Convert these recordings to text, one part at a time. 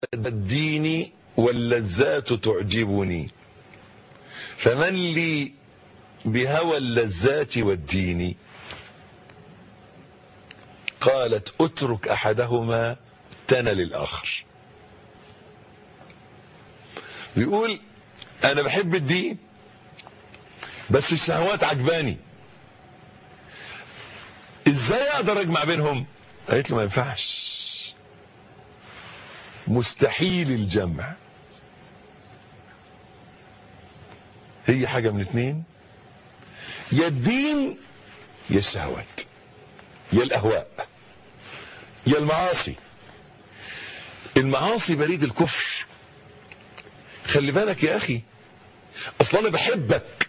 الدين واللذات تعجبني فمن لي بهوى اللذات والدين قالت اترك احدهما تنل الاخر بيقول انا بحب الدين بس الشهوات عجباني ازاي اقدر اجمع بينهم قالت له ما ينفعش مستحيل الجمع هي حاجة من اتنين يا الدين يا الشهوات يا الاهواء يا المعاصي المعاصي بريد الكفر خلي بالك يا اخي اصلا انا بحبك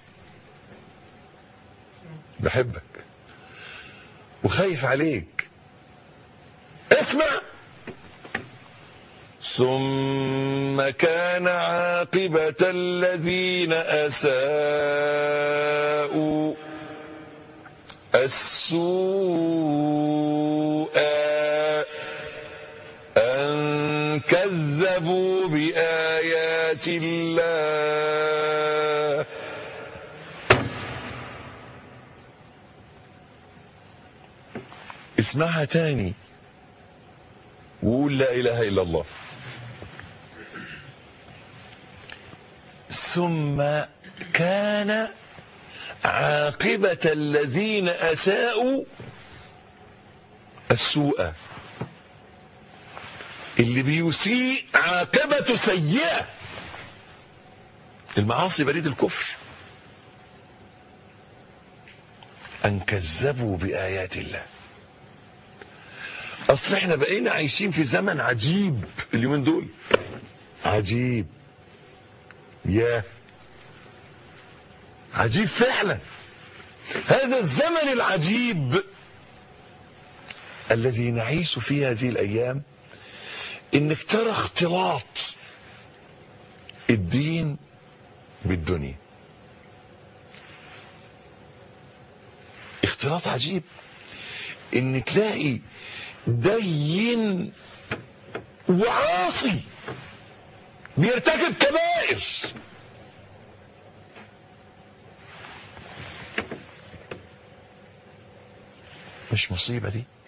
بحبك وخايف عليك اسمع ثم كان عاقبة الذين أساءوا السوء أن كذبوا بآيات الله اسمعها تاني وقول لا إله إلا الله ثم كان عاقبة الذين أساءوا السوء اللي بيسيء عاقبة سيئة المعاصي بريد الكفر أن كذبوا بآيات الله أصل احنا بقينا عايشين في زمن عجيب اليومين دول عجيب يا عجيب فعلا هذا الزمن العجيب الذي نعيش فيه هذه الايام انك ترى اختلاط الدين بالدنيا اختلاط عجيب ان تلاقي دين وعاصي بيرتكب كبائر مش مصيبة دي